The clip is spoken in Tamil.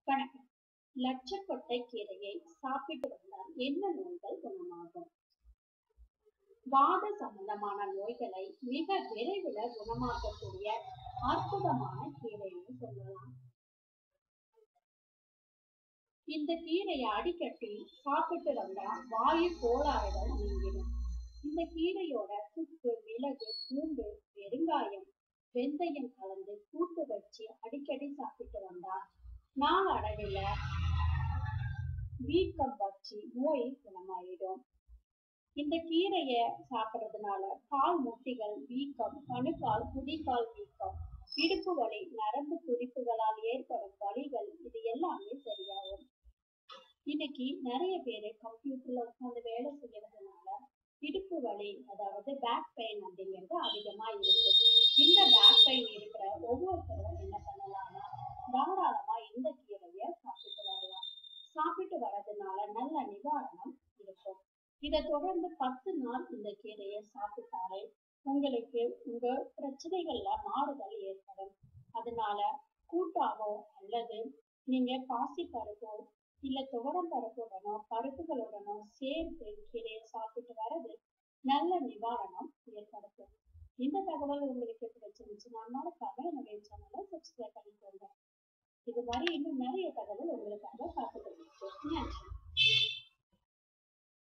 வணக்கம் லட்சக்கொட்டை கீரையை சாப்பிட்டு வந்தால் என்ன நோய்கள் குணமாகும் வாத சம்பந்தமான நோய்களை மிக விரைவில் குணமாக்கக்கூடிய அற்புதமான கீரைன்னு சொல்லலாம் இந்த கீரையை அடிக்கடி சாப்பிட்டு வந்தா வாயு கோளாறுகள் நீங்கிடும் இந்த கீரையோட சுக்கு மிளகு பூண்டு பெருங்காயம் வெந்தயம் கலந்து கூட்டு வச்சு அடிக்கடி சாப்பிட்டு வந்தா நாளடைவில் வீக்கம் வச்சு நோய் குணமாயிடும் இந்த கீரையை சாப்பிட்றதுனால கால் முட்டிகள் வீக்கம் கணுக்கால் குதிக்கால் வீக்கம் இடுப்பு வலி நரம்பு துடிப்புகளால் ஏற்படும் வலிகள் இது எல்லாமே சரியாகும் இன்னைக்கு நிறைய பேர் கம்ப்யூட்டர்ல உட்காந்து வேலை செய்யறதுனால இடுப்பு வலி அதாவது பேக் பெயின் அப்படிங்கிறது அதிகமா இருக்கு இந்த பேக் பெயின் இருக்கிற ஒவ்வொருத்தரும் என்ன பண்ணலாம்னா தாராளமா இந்த கீரையை சாப்பிட்டு வரலாம் சாப்பிட்டு வர்றதுனால நல்ல நிவாரணம் இருக்கும் இதை தொடர்ந்து பத்து நாள் இந்த கீரையை சாப்பிட்டாலே உங்களுக்கு உங்க பிரச்சனைகள்ல மாறுதல் ஏற்படும் அதனால கூட்டாவோ அல்லது நீங்க பாசி பருப்போ இல்ல துவரம் பருப்புடனோ பருப்புகளுடனோ சேர்த்து கீரையை சாப்பிட்டு வர்றது நல்ல நிவாரணம் ஏற்படுத்தும் இந்த தகவல் உங்களுக்கு பிடிச்சிருந்துச்சுன்னா மறக்காம என்னுடைய சேனலை சப்ஸ்கிரைப் பண்ணிக்கோங்க இது மாதிரி இன்னும் நிறைய தகவல் உங்களுக்காக காத்துட்டு இருக்கு நன்றி